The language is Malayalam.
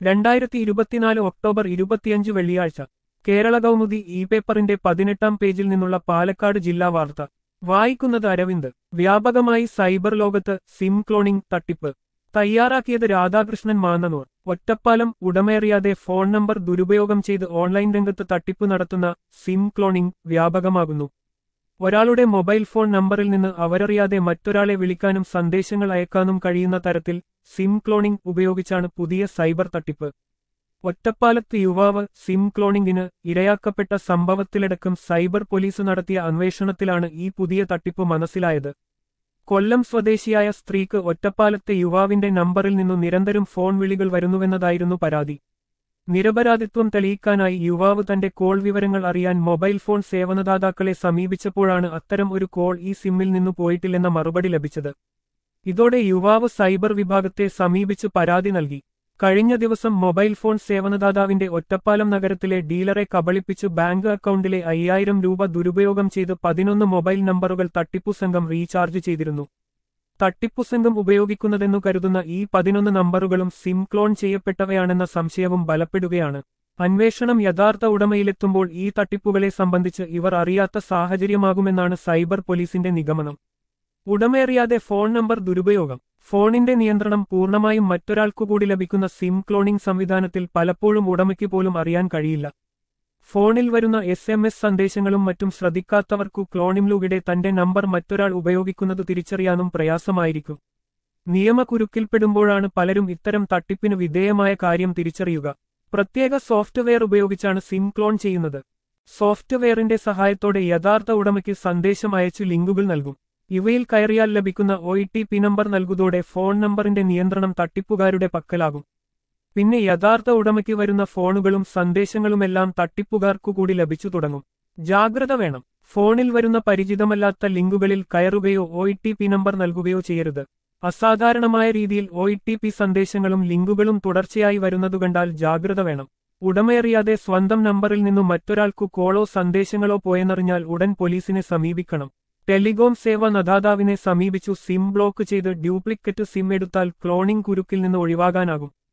രണ്ടായിരത്തി ഇരുപത്തിനാല് ഒക്ടോബർ ഇരുപത്തിയഞ്ച് വെള്ളിയാഴ്ച കേരള കൗമുദി ഇ പേപ്പറിന്റെ പതിനെട്ടാം പേജിൽ നിന്നുള്ള പാലക്കാട് ജില്ലാ വാർത്ത വായിക്കുന്നത് അരവിന്ദ് വ്യാപകമായി സൈബർ ലോകത്ത് സിം ക്ലോണിംഗ് തട്ടിപ്പ് തയ്യാറാക്കിയത് രാധാകൃഷ്ണൻ മാന്നനൂർ ഒറ്റപ്പാലം ഉടമേറിയാതെ ഫോൺ നമ്പർ ദുരുപയോഗം ചെയ്ത് ഓൺലൈൻ രംഗത്ത് തട്ടിപ്പ് നടത്തുന്ന സിം ക്ലോണിംഗ് വ്യാപകമാകുന്നു ഒരാളുടെ മൊബൈൽ ഫോൺ നമ്പറിൽ നിന്ന് അവരറിയാതെ മറ്റൊരാളെ വിളിക്കാനും സന്ദേശങ്ങൾ അയക്കാനും കഴിയുന്ന തരത്തിൽ സിം ക്ലോണിംഗ് ഉപയോഗിച്ചാണ് പുതിയ സൈബർ തട്ടിപ്പ് ഒറ്റപ്പാലത്ത് യുവാവ് സിം ക്ലോണിംഗിന് ഇരയാക്കപ്പെട്ട സംഭവത്തിലടക്കം സൈബർ പോലീസ് നടത്തിയ അന്വേഷണത്തിലാണ് ഈ പുതിയ തട്ടിപ്പ് മനസ്സിലായത് കൊല്ലം സ്വദേശിയായ സ്ത്രീക്ക് ഒറ്റപ്പാലത്തെ യുവാവിന്റെ നമ്പറിൽ നിന്നു നിരന്തരം ഫോൺ വിളികൾ വരുന്നുവെന്നതായിരുന്നു പരാതി നിരപരാധിത്വം തെളിയിക്കാനായി യുവാവ് തന്റെ കോൾ വിവരങ്ങൾ അറിയാൻ മൊബൈൽ ഫോൺ സേവനദാതാക്കളെ സമീപിച്ചപ്പോഴാണ് അത്തരം ഒരു കോൾ ഈ സിമ്മിൽ നിന്നു പോയിട്ടില്ലെന്ന മറുപടി ലഭിച്ചത് ഇതോടെ യുവാവ് സൈബർ വിഭാഗത്തെ സമീപിച്ച് പരാതി നൽകി കഴിഞ്ഞ ദിവസം മൊബൈൽ ഫോൺ സേവനദാതാവിന്റെ ഒറ്റപ്പാലം നഗരത്തിലെ ഡീലറെ കബളിപ്പിച്ച് ബാങ്ക് അക്കൗണ്ടിലെ അയ്യായിരം രൂപ ദുരുപയോഗം ചെയ്ത് പതിനൊന്ന് മൊബൈൽ നമ്പറുകൾ തട്ടിപ്പു സംഘം റീചാർജ് ചെയ്തിരുന്നു തട്ടിപ്പു സംഘം ഉപയോഗിക്കുന്നതെന്നു കരുതുന്ന ഈ പതിനൊന്ന് നമ്പറുകളും സിം ക്ലോൺ ചെയ്യപ്പെട്ടവയാണെന്ന സംശയവും ബലപ്പെടുകയാണ് അന്വേഷണം യഥാർത്ഥ ഉടമയിലെത്തുമ്പോൾ ഈ തട്ടിപ്പുകളെ സംബന്ധിച്ച് ഇവർ അറിയാത്ത സാഹചര്യമാകുമെന്നാണ് സൈബർ പോലീസിന്റെ നിഗമനം ഉടമേറിയാതെ ഫോൺ നമ്പർ ദുരുപയോഗം ഫോണിന്റെ നിയന്ത്രണം പൂർണ്ണമായും മറ്റൊരാൾക്കുകൂടി ലഭിക്കുന്ന സിം ക്ലോണിംഗ് സംവിധാനത്തിൽ പലപ്പോഴും ഉടമയ്ക്ക് പോലും അറിയാൻ കഴിയില്ല ഫോണിൽ വരുന്ന എസ് എം എസ് സന്ദേശങ്ങളും മറ്റും ശ്രദ്ധിക്കാത്തവർക്കു ക്ലോണിംഗിലൂടെ തന്റെ നമ്പർ മറ്റൊരാൾ ഉപയോഗിക്കുന്നത് തിരിച്ചറിയാനും പ്രയാസമായിരിക്കും നിയമക്കുരുക്കിൽപ്പെടുമ്പോഴാണ് പലരും ഇത്തരം തട്ടിപ്പിന് വിധേയമായ കാര്യം തിരിച്ചറിയുക പ്രത്യേക സോഫ്റ്റ്വെയർ ഉപയോഗിച്ചാണ് സിം ക്ലോൺ ചെയ്യുന്നത് സോഫ്റ്റ്വെയറിന്റെ സഹായത്തോടെ യഥാർത്ഥ ഉടമയ്ക്ക് സന്ദേശം അയച്ചു ലിങ്കുകൾ നൽകും ഇവയിൽ കയറിയാൽ ലഭിക്കുന്ന ഒ ടി പി നമ്പർ നൽകുന്നതോടെ ഫോൺ നമ്പറിന്റെ നിയന്ത്രണം തട്ടിപ്പുകാരുടെ പക്കലാകും പിന്നെ യഥാർത്ഥ ഉടമയ്ക്ക് വരുന്ന ഫോണുകളും സന്ദേശങ്ങളുമെല്ലാം തട്ടിപ്പുകാർക്കുകൂടി ലഭിച്ചു തുടങ്ങും ജാഗ്രത വേണം ഫോണിൽ വരുന്ന പരിചിതമല്ലാത്ത ലിങ്കുകളിൽ കയറുകയോ ഒ ടി പി നമ്പർ നൽകുകയോ ചെയ്യരുത് അസാധാരണമായ രീതിയിൽ ഒ ടി പി സന്ദേശങ്ങളും ലിങ്കുകളും തുടർച്ചയായി വരുന്നതു കണ്ടാൽ ജാഗ്രത വേണം ഉടമയറിയാതെ സ്വന്തം നമ്പറിൽ നിന്നും മറ്റൊരാൾക്കു കോളോ സന്ദേശങ്ങളോ പോയെന്നറിഞ്ഞാൽ ഉടൻ പോലീസിനെ സമീപിക്കണം ടെലികോം സേവ നദാതാവിനെ സമീപിച്ചു സിം ബ്ലോക്ക് ചെയ്ത് ഡ്യൂപ്ലിക്കറ്റ് സിം എടുത്താൽ ക്ലോണിംഗ് കുരുക്കിൽ നിന്ന് ഒഴിവാകാനാകും